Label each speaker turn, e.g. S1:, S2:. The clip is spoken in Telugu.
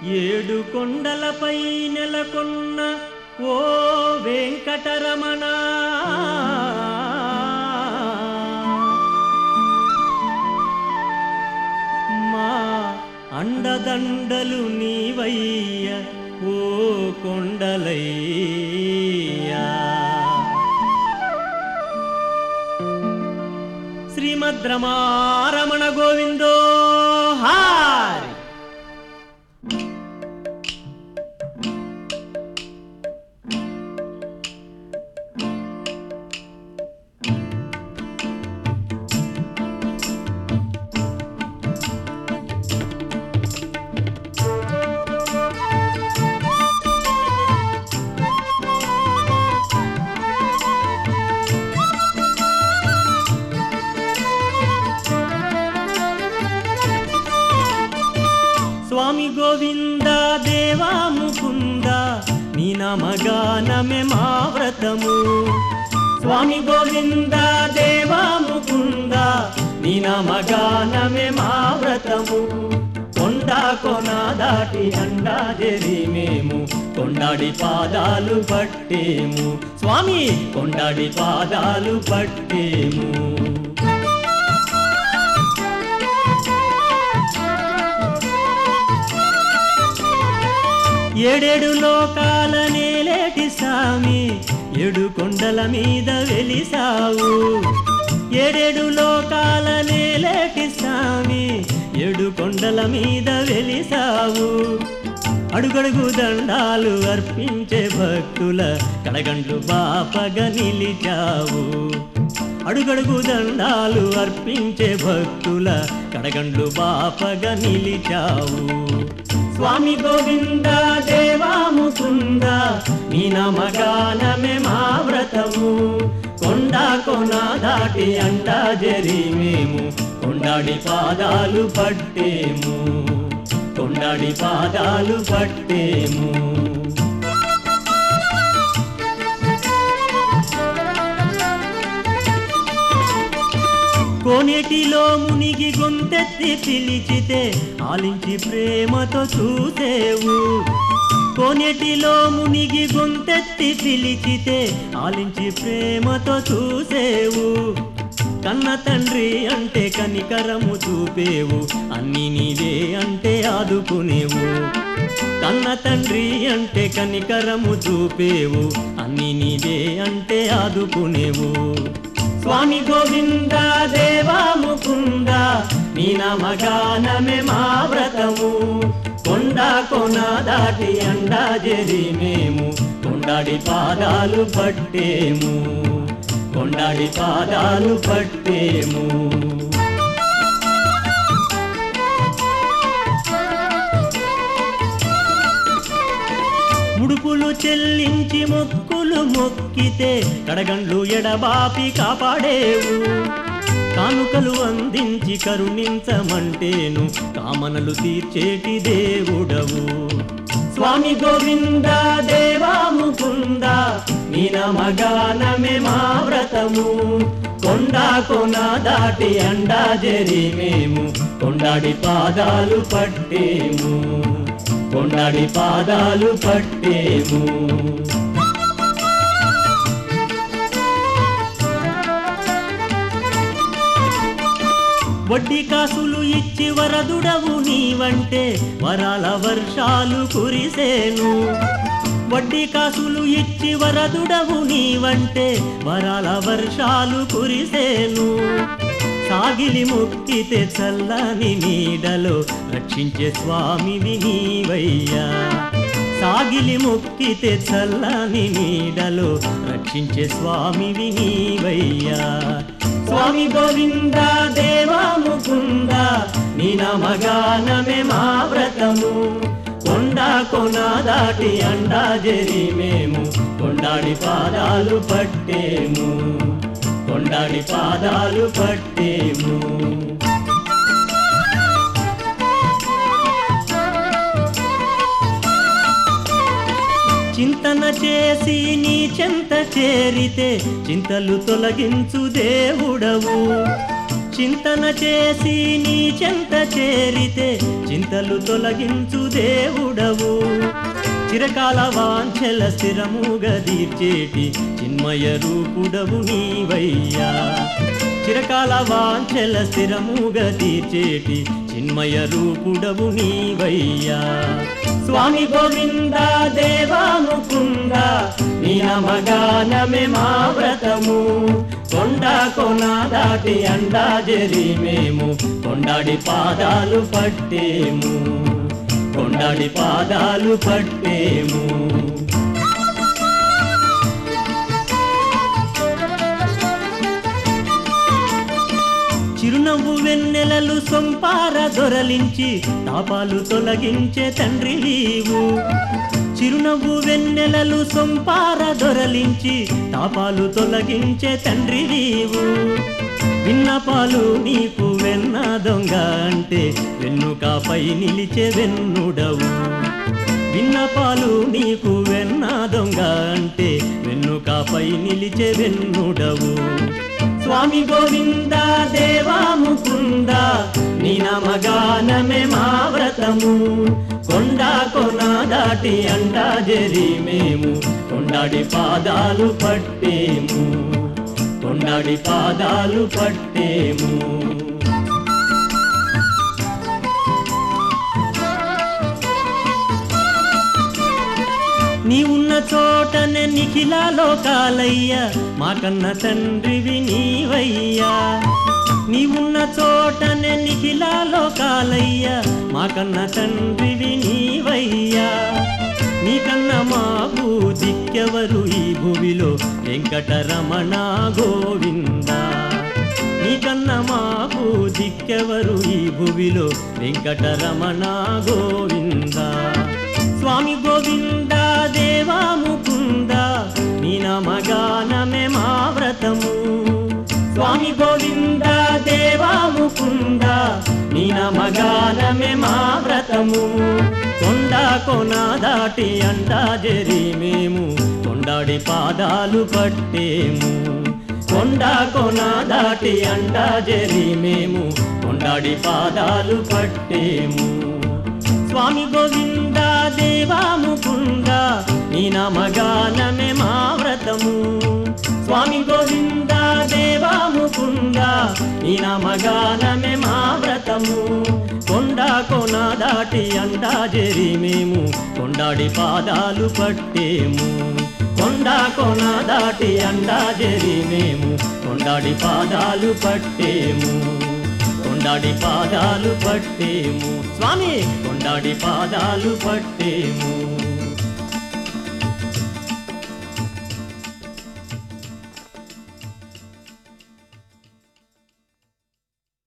S1: ఏడు కొండలపై నెలకొన్న ఓ వెంకటరమణ మా అండదండలు నీవయ్య ఓ కొండలయ్యా శ్రీమద్రమారమణ గోవిందో హారి స్వామి గోవింద దేవా ముకుంద నీ నామగానమే మా వ్రతము స్వామి గోవింద దేవా ముకుంద నీ నామగానమే మా వ్రతము కొండ కొన దాటి అండా జరి మేము కొండాడి పాదాలు పట్టేము స్వామి కొండాడి పాదాలు పట్టేము ఏడేడు లోకాల నేలేటి సామి ఏడు కొండల మీద వెలిసావు ఏడేడు లోకాల నేలేటి సామి ఏడు కొండల మీద వెలిసావు అడుగడుగు దండాలు అర్పించే భక్తుల కడగండ్లు బాపగా నిలిచావు అడుగడుగు దండాలు అర్పించే భక్తుల కడగండ్లు బాపగా నిలిచావు స్వామి గోవింద దేవా ముకుంద నీ నమగానమే మా వ్రతము కొండ కొన దాటి అండా జరి మేము కొండాడి పాదాలు పట్టేము కొండాడి పాదాలు పట్టేము కోనేటిలో మునిగి గొంతెత్తి పిలిచితే ఆలించి ప్రేమతో చూసేవు కోనేటిలో మునిగి గొంతెత్తి పిలిచితే ఆలించి ప్రేమతో చూసేవు కన్న తండ్రి అంటే కనికరము చూపేవు అన్ని నీవే అంటే ఆదుకునేవు కన్న తండ్రి అంటే కనికరము చూపేవు అన్ని నీవే అంటే ఆదుకునేవు స్వామి గోవింద దేవా ముకుంద నీ నమగానమే మా వ్రతము కొండ కొన దాటి అండా జరి మేము కొండాడి పాదాలు పట్టేము కొండాడి పాదాలు పట్టేము ముడుపులు చెల్లించి మొక్కులు మొక్కితే కడగండ్లు ఎడబాపి కాపాడేవు కానుకలు అందించి కరుణించమంటేను కామనలు తీర్చేటి దేవుడవు స్వామి గోవింద దేవా ముకుంద నీ నమగానమే మా వ్రతము కొండ కొన దాటి అండా జరి మేము కొండాడి పాదాలు పట్టేము కొండాడి పాదాలు పట్టేము వడ్డీ కాసులు ఇచ్చి వరదుడవు నీవంటే వరాల వర్షాలు కురిసేను వడ్డీ కాసులు ఇచ్చి వరదుడవు నీవంటే వరాల వర్షాలు కురిసేను సాగిలి ముక్కితే చల్లని నీడలో రక్షించే స్వామివి నీవయ్యా సాగిలి మొక్కితే చల్లని నీడలో రక్షించే స్వామివి నీవయ్యా స్వామి గోవింద దేవా ముకుంద నీ నమగానమే మా వ్రతము కొండ కొన దాటి అండా జరి మేము కొండాడి పాదాలు పట్టేము కొండాడి పాదాలు పట్టేము చింతన చేసి నీ చెంత చేరితే చింతలు తొలగించు దేవుడవు చింతన చేసి నీ చెంత చేరితే చింతలు తొలగించు దేవుడవు చిరకాల వాంఛల స్థిరముగా తీర్చేటి చిన్మయ రూపుడవు నీవయ్యా చిరకాల వాంఛల స్థిరముగా తీర్చేటి చిన్మయ రూపుడవు నీవయ్యా స్వామి గోవింద దేవాముకుంద నీ నమగానమే మా వ్రతము కొండ కొన దాటి అండా జరి మేము కొండాడి పాదాలు పట్టేము కొండాడి పాదాలు పట్టేము చిరునవ్వు వెన్నెలలు సొంపార దొరలించి తాపాలు తొలగించే తండ్రి నీవు చిరునవ్వు వెన్నెలలు సొంపార దొరలించి తాపాలు తొలగించే తండ్రి నీవు విన్నపాలు నీకు వెన్న దొంగ అంటే వెన్నుకాపై నిలిచే వెన్నుడవు విన్నపాలు నీకు వెన్న దొంగ అంటే వెన్నుకాపై నిలిచే వెన్నుడవు స్వామి గోవింద దేవా ముకుంద నీ నమగానమే మా వ్రతము కొండ కొన దాటి అండా జరి మేము కొండాడి పాదాలు పట్టేము కొండాడి పాదాలు పట్టేము నీ ఉన్న చోటనే నిఖిల లోకాలయ్యా మా కన్న తండ్రివి నీవయ్యా నీ ఉన్న చోటనే నిఖిల లోకాలయ్యా మా కన్న తండ్రివి నీవయ్యా నీకన్న మాకు దిక్కెవరు ఈ భూమిలో వెంకటరమణ గోవిందా నీకన్న మాకు దిక్కెవరు ఈ భువిలో వెంకటరమణ గోవింద స్వామి గోవింద దేవా ముకుంద నీ నమగానమే మా వ్రతము స్వామి గోవింద దేవా ముకుంద నీ నమగానమే మా వ్రతము కొండ కొన దాటి అండా జరి మేము కొండాడి పాదాలు పట్టేము కొండ కొన దాటి అండా జరి మేము కొండాడి పాదాలు పట్టేము స్వామి గోవింద దేవా ముకుంద నీ నమగానమే మా వ్రతము స్వామి గోవింద దేవా ముకుంద నీ నమగానమే మా వ్రతము కొండ కొన దాటి అండా జరి మేము కొండాడి పాదాలు పట్టేము కొండ కొన దాటి అండా జరి మేము కొండాడి పాదాలు పట్టేము కొండాడి పాదాలు పట్టేము స్వామి కొండాడి పాదాలు పట్టేము